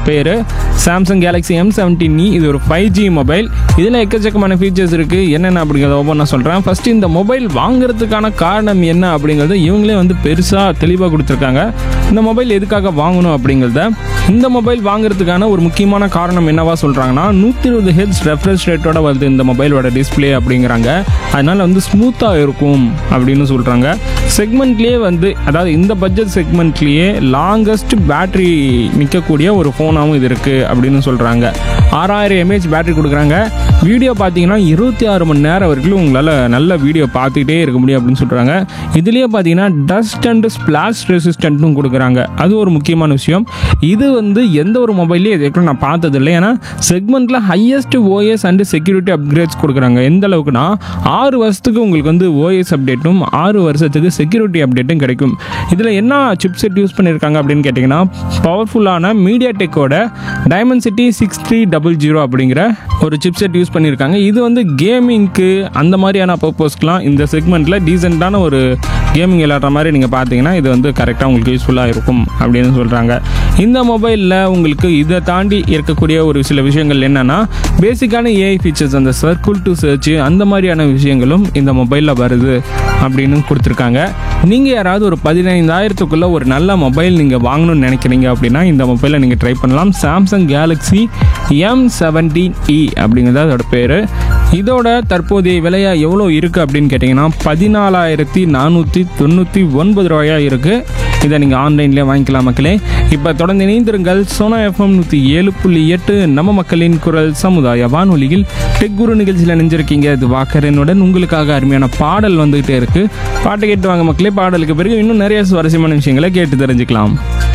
பேர் Samsung Galaxy M seventeen இது ஒரு ஃபைவ் ஜி மொபைல் இதில் எக்கச்சக்கமான ஃபீச்சர்ஸ் இருக்குது என்னென்ன அப்படிங்கிறத ஒவ்வொன்றா சொல்கிறேன் ஃபஸ்ட்டு இந்த மொபைல் வாங்குறதுக்கான காரணம் என்ன அப்படிங்கிறத இவங்களே வந்து பெருசாக தெளிவாக கொடுத்துருக்காங்க இந்த மொபைல் எதுக்காக வாங்கணும் அப்படிங்கிறத இந்த மொபைல் வாங்குறதுக்கான ஒரு முக்கியமான காரணம் என்னவா சொல்கிறாங்கன்னா நூற்றி இருபது ஹெட்ஸ் ரெஃப்ரெஷ் ரேட்டோட வருது இந்த மொபைலோட டிஸ்பிளே அப்படிங்கிறாங்க அதனால வந்து ஸ்மூத்தாக இருக்கும் அப்படின்னு சொல்கிறாங்க செக்மெண்ட்லேயே வந்து அதாவது இந்த பட்ஜெட் செக்மெண்ட்லேயே லாங்கஸ்ட் பேட்டரி நிற்கக்கூடிய ஒரு ஃபோனாகவும் இது இருக்குது அப்படின்னு சொல்கிறாங்க ஆறாயிரம் எம்ஏஹெச் பேட்டரி கொடுக்குறாங்க வீடியோ பார்த்தீங்கன்னா இருபத்தி ஆறு மணி நேரம் வரைக்கும் உங்களால் நல்ல வீடியோ பார்த்துக்கிட்டே இருக்க முடியும் அப்படின்னு சொல்கிறாங்க இதுலேயே பார்த்தீங்கன்னா டஸ்ட் அண்ட் ஸ்பிளாஷ் ரெசிஸ்டண்ட்டும் கொடுக்குறாங்க அது ஒரு முக்கியமான விஷயம் இது வந்து எந்த ஒரு மொபைல்லையும் இதுக்கு நான் பார்த்ததில்லை ஏன்னா செக்மெண்ட்டில் highest OS and security upgrades கொடுக்குறாங்க எந்த அளவுக்குன்னா ஆறு வருஷத்துக்கு உங்களுக்கு வந்து ஓஎஸ் அப்டேட்டும் ஆறு வருஷத்துக்கு செக்யூரிட்டி அப்டேட்டும் கிடைக்கும் இதில் என்ன சிப்செட் யூஸ் பண்ணியிருக்காங்க அப்படின்னு கேட்டிங்கன்னா பவர்ஃபுல்லான மீடியா டெக்கோட Dimensity six three double zero அப்படிங்கிற ஒரு சிப்செட் யூஸ் பண்ணியிருக்காங்க இது வந்து கேமிங்க்கு அந்த மாதிரியான பர்பஸ்க்குலாம் இந்த செக்மெண்ட்டில் டீசெண்டான ஒரு கேமிங் விளையாடுற மாதிரி நீங்கள் பார்த்தீங்கன்னா இது வந்து கரெக்டாக உங்களுக்கு யூஸ்ஃபுல்லாக இருக்கும் அப்படின்னு சொல்கிறாங்க இந்த மொபைலில் உங்களுக்கு இதை தாண்டி இருக்கக்கூடிய ஒரு சில விஷயங்கள் என்னென்னா பேசிக்கான ஏஐ ஃபீச்சர்ஸ் அந்த சர்க்குல் டு சர்ச் அந்த மாதிரியான விஷயங்களும் இந்த மொபைலில் வருது அப்படின்னு கொடுத்துருக்காங்க நீங்கள் யாராவது ஒரு பதினைந்தாயிரத்துக்குள்ளே ஒரு நல்ல மொபைல் நீங்கள் வாங்கணும்னு நினைக்கிறீங்க அப்படின்னா இந்த மொபைலை நீங்கள் ட்ரை பண்ணலாம் Samsung Galaxy M seventeen E அப்படிங்கிறது அதோட பேர் இதோட தற்போதைய விலையா எவ்வளோ இருக்குது அப்படின்னு கேட்டிங்கன்னா பதினாலாயிரத்தி நானூற்றி தொண்ணூற்றி ஒன்பது ரூபாயா இருக்குது இதை நீங்கள் ஆன்லைன்லேயே வாங்கிக்கலாம் மக்களே இப்போ தொடர்ந்து இணைந்திருங்கள் சோனா எஃப்எம் நூற்றி ஏழு புள்ளி எட்டு நம்ம மக்களின் குரல் சமுதாய வானொலியில் டெக் குரு நிகழ்ச்சியில் நினைஞ்சிருக்கீங்க இது வாக்கரனுடன் உங்களுக்காக அருமையான பாடல் வந்துகிட்டே இருக்குது பாட்டை கேட்டு வாங்க மக்களே பாடலுக்கு பிறகு இன்னும் நிறைய சுவாரஸ்யமான விஷயங்களை கேட்டு தெரிஞ்சுக்கலாம்